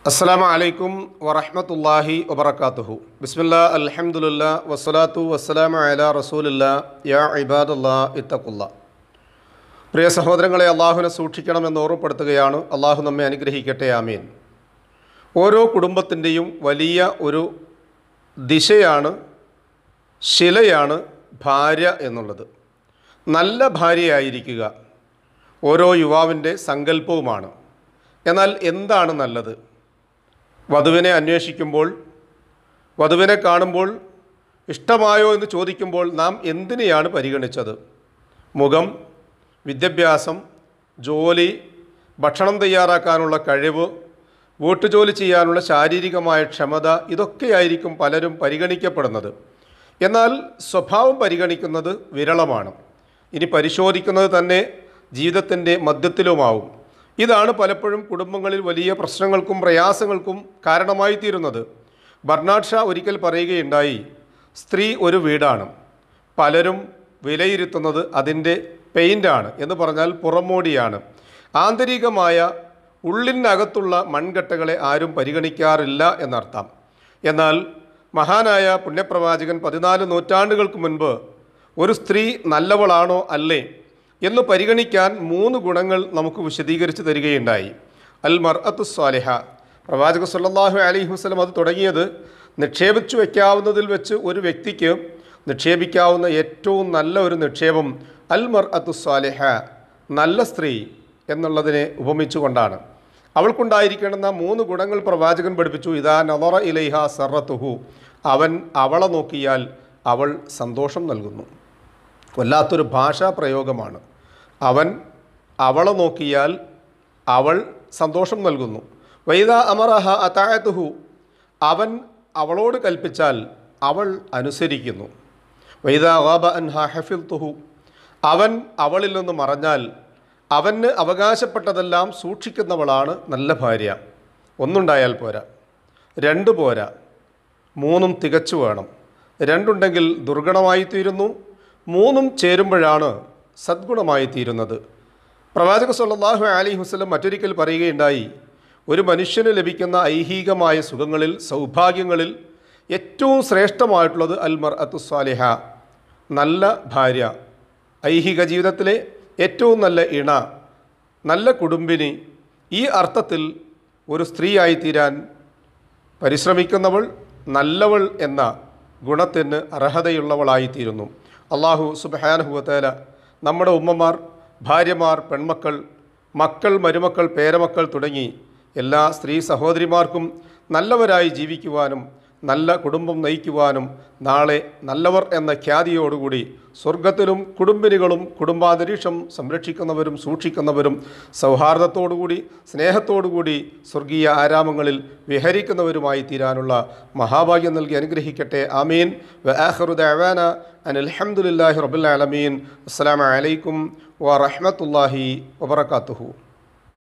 അസ്സലാമു അലൈക്കും വറഹ്മത്തുള്ളാഹി വബറകാതുഹു ബിസ്മില്ലാ അൽഹംദുലില്ലാ വസ്സലാത്തു വസ്സലാമു അലാ റസൂലില്ലാ യാ ഇബാദല്ലാ ഇത്തഖുല്ലാ പ്രിയ സഹോദരങ്ങളെ അള്ളാഹുവിനെ സൂക്ഷിക്കണമെന്ന് ഓർമ്മപ്പെടുത്തുകയാണ് അള്ളാഹു നമ്മെ അനുഗ്രഹിക്കട്ടെ ആമീൻ ഓരോ കുടുംബത്തിൻ്റെയും വലിയ ഒരു ദിശയാണ് ശിലയാണ് ഭാര്യ എന്നുള്ളത് നല്ല ഭാര്യയായിരിക്കുക ഓരോ യുവാവിൻ്റെ സങ്കല്പവുമാണ് എന്നാൽ എന്താണ് നല്ലത് വധുവിനെ അന്വേഷിക്കുമ്പോൾ വധുവിനെ കാണുമ്പോൾ ഇഷ്ടമായോ എന്ന് ചോദിക്കുമ്പോൾ നാം എന്തിനെയാണ് പരിഗണിച്ചത് മുഖം വിദ്യാഭ്യാസം ജോലി ഭക്ഷണം തയ്യാറാക്കാനുള്ള കഴിവ് വീട്ടുജോലി ചെയ്യാനുള്ള ശാരീരികമായ ക്ഷമത ഇതൊക്കെയായിരിക്കും പലരും പരിഗണിക്കപ്പെടുന്നത് എന്നാൽ സ്വഭാവം പരിഗണിക്കുന്നത് വിരളമാണ് ഇനി പരിശോധിക്കുന്നത് തന്നെ ജീവിതത്തിൻ്റെ മധ്യത്തിലുമാവും ഇതാണ് പലപ്പോഴും കുടുംബങ്ങളിൽ വലിയ പ്രശ്നങ്ങൾക്കും പ്രയാസങ്ങൾക്കും കാരണമായി തീരുന്നത് ബർണാഡ് ഷാ ഒരിക്കൽ പറയുകയുണ്ടായി സ്ത്രീ ഒരു വീടാണ് പലരും വിലയിരുത്തുന്നത് അതിൻ്റെ പെയിൻ്റാണ് എന്ന് പറഞ്ഞാൽ പുറമോടിയാണ് ആന്തരികമായ ഉള്ളിനകത്തുള്ള മൺകട്ടകളെ ആരും പരിഗണിക്കാറില്ല എന്നർത്ഥം എന്നാൽ മഹാനായ പുണ്യപ്രവാചകൻ പതിനാല് നൂറ്റാണ്ടുകൾക്ക് മുൻപ് ഒരു സ്ത്രീ നല്ലവളാണോ അല്ലേ എന്ന് പരിഗണിക്കാൻ മൂന്ന് ഗുണങ്ങൾ നമുക്ക് വിശദീകരിച്ച് തരികയുണ്ടായി അൽ മർ അത്തു സ്വാലിഹ പ്രവാചക സല്ലല്ലാഹു അലൈഹി വസല്ലം അത് തുടങ്ങിയത് നിക്ഷേപിച്ചു വയ്ക്കാവുന്നതിൽ വെച്ച് ഒരു വ്യക്തിക്ക് നിക്ഷേപിക്കാവുന്ന ഏറ്റവും നല്ല ഒരു നിക്ഷേപം അൽ മർ അത്തു സ്വാലിഹ നല്ല സ്ത്രീ എന്നുള്ളതിനെ ഉപമിച്ചുകൊണ്ടാണ് അവൾക്കുണ്ടായിരിക്കേണ്ടുന്ന മൂന്ന് ഗുണങ്ങൾ പ്രവാചകൻ പഠിപ്പിച്ചു ഇതാ നവറ ഇലൈഹ സർറത്തുഹു അവൻ അവളെ നോക്കിയാൽ അവൾ സന്തോഷം നൽകുന്നു വല്ലാത്തൊരു ഭാഷാ പ്രയോഗമാണ് അവൻ അവളെ നോക്കിയാൽ അവൾ സന്തോഷം നൽകുന്നു വൈദ അമറഹ അതായത്തുഹു അവൻ അവളോട് കൽപ്പിച്ചാൽ അവൾ അനുസരിക്കുന്നു വൈദ വാബ അൻഹ ഹഫിൽ തുഹു അവൻ അവളിൽ നിന്ന് മറഞ്ഞാൽ അവന് അവകാശപ്പെട്ടതെല്ലാം സൂക്ഷിക്കുന്നവളാണ് നല്ല ഭാര്യ ഒന്നുണ്ടായാൽ പോരാ രണ്ട് പോരാ മൂന്നും തികച്ചു വേണം രണ്ടുണ്ടെങ്കിൽ ദുർഗണമായി തീരുന്നു മൂന്നും ചേരുമ്പോഴാണ് സദ്ഗുണമായി തീരുന്നത് പ്രവാചക സല്ലല്ലാഹു അലൈഹി വസല്ലം മറ്റൊരിക്കൽ പറയുകയുണ്ടായി ഒരു മനുഷ്യന് ലഭിക്കുന്ന ഐഹികമായ സുഖങ്ങളിൽ സൗഭാഗ്യങ്ങളിൽ ഏറ്റവും ശ്രേഷ്ഠമായിട്ടുള്ളത് അൽ മർ അത്തുസ്വാലിഹ നല്ല ഭാര്യ ഐഹിക ജീവിതത്തിലെ ഏറ്റവും നല്ല ഇണ നല്ല കുടുംബിനി ഈ അർത്ഥത്തിൽ ഒരു സ്ത്രീയായി തീരാൻ പരിശ്രമിക്കുന്നവൾ നല്ലവൾ എന്ന ഗുണത്തിന് അർഹതയുള്ളവളായിത്തീരുന്നു അള്ളാഹു സുബഹാനുഭവത്തേല നമ്മുടെ ഉമ്മമാർ ഭാര്യമാർ പെൺമക്കൾ മക്കൾ മരുമക്കൾ പേരമക്കൾ തുടങ്ങി എല്ലാ സ്ത്രീ സഹോദരിമാർക്കും നല്ലവരായി ജീവിക്കുവാനും നല്ല കുടുംബം നയിക്കുവാനും നാളെ നല്ലവർ എന്ന ഖ്യാതിയോടുകൂടി സ്വർഗത്തിലും കുടുംബിനികളും കുടുംബാന്തരീക്ഷം സംരക്ഷിക്കുന്നവരും സൂക്ഷിക്കുന്നവരും സൗഹാർദ്ദത്തോടുകൂടി സ്നേഹത്തോടുകൂടി സ്വർഗീയ ആരാമങ്ങളിൽ വിഹരിക്കുന്നവരുമായി തീരാനുള്ള മഹാഭാഗ്യം നൽകി അനുഗ്രഹിക്കട്ടെ ആമീൻ വ ആഖിറുദഅവാന അൻ അൽഹംദുലില്ലാഹി റബ്ബിൽ ആലമീൻ അസ്സലാമു അലൈക്കും വറഹ്മത്തുള്ളാഹി വബറകാതുഹു